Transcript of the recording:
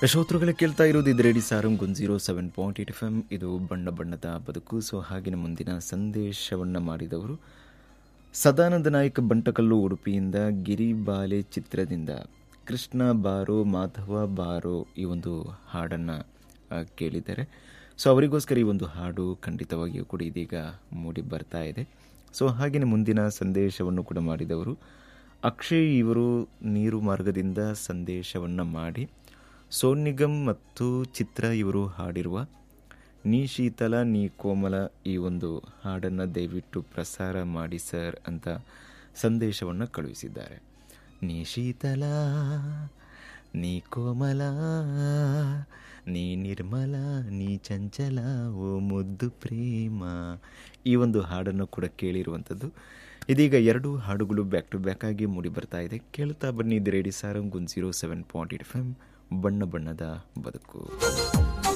ಯಶೋತ್ರುಗಳೇ ಕೇಳ್ತಾ ಇರೋದು ಇದು radio Sarang one zero seven point eight F M ಇದು ಬಣ್ಣ ಬಣ್ಣದ ಬದುಕು ಸೊ ಹಾಗೆಯೇ ಮುಂದಿನ ಸಂದೇಶವನ್ನು ಮಾಡಿದವರು ಸದಾನಂದ ನಾಯಕ ಬಂಟಕಲ್ಲು ಉಡುಪಿಯಿಂದ ಗಿರಿಬಾಲೆ ಚಿತ್ರದಿಂದ ಕೃಷ್ಣ ಬಾರೋ ಮಾಧವ ಬಾರೋ ಈ ಒಂದು ಹಾಡನ್ನು ಕೇಳಿದ್ದಾರೆ ಸೊ ಅವರಿಗೋಸ್ಕರ ಈ ಒಂದು ಹಾಡು ಖಂಡಿತವಾಗಿಯೂ ಕೂಡ ಇದೀಗ ಮೂಡಿ ಬರ್ತಾ ಇದೆ ಸೊ ಹಾಗೆಯೇ ಮುಂದಿನ ಸಂದೇಶವನ್ನು ಕೂಡ ಮಾಡಿದವರು ಅಕ್ಷಯ್ ಇವರು ನೀರು ಮಾರ್ಗದಿಂದ ಸಂದೇಶವನ್ನು ಮಾಡಿ ಸೋನ್ ನಿಗಮ್ ಮತ್ತು ಚಿತ್ರ ಇವರು ಹಾಡಿರುವ ನೀ ಶೀತಲ ನೀ ಕೋಮಲ ಈ ಒಂದು ಹಾಡನ್ನು ದಯವಿಟ್ಟು ಪ್ರಸಾರ ಮಾಡಿ ಸರ್ ಅಂತ ಸಂದೇಶವನ್ನು ಕಳುಹಿಸಿದ್ದಾರೆ ನೀ ಶೀತಲ ನೀ ಕೋಮಲ ನೀ ನಿರ್ಮಲ ನೀ ಚಂಚಲ ಓ ಮುದ್ದು ಪ್ರೇಮ ಈ ಒಂದು ಹಾಡನ್ನು ಕೂಡ ಕೇಳಿರುವಂಥದ್ದು ಇದೀಗ ಎರಡು ಹಾಡುಗಳು ಬ್ಯಾಕ್ ಟು ಬ್ಯಾಕ್ ಆಗಿ ಮೂಡಿ ಬರ್ತಾ ಇದೆ ಕೇಳ್ತಾ ಬನ್ನಿ ಇದು radio Sarang one zero seven point eight F M ಬಣ್ಣ ಬಣ್ಣದ ಬದುಕು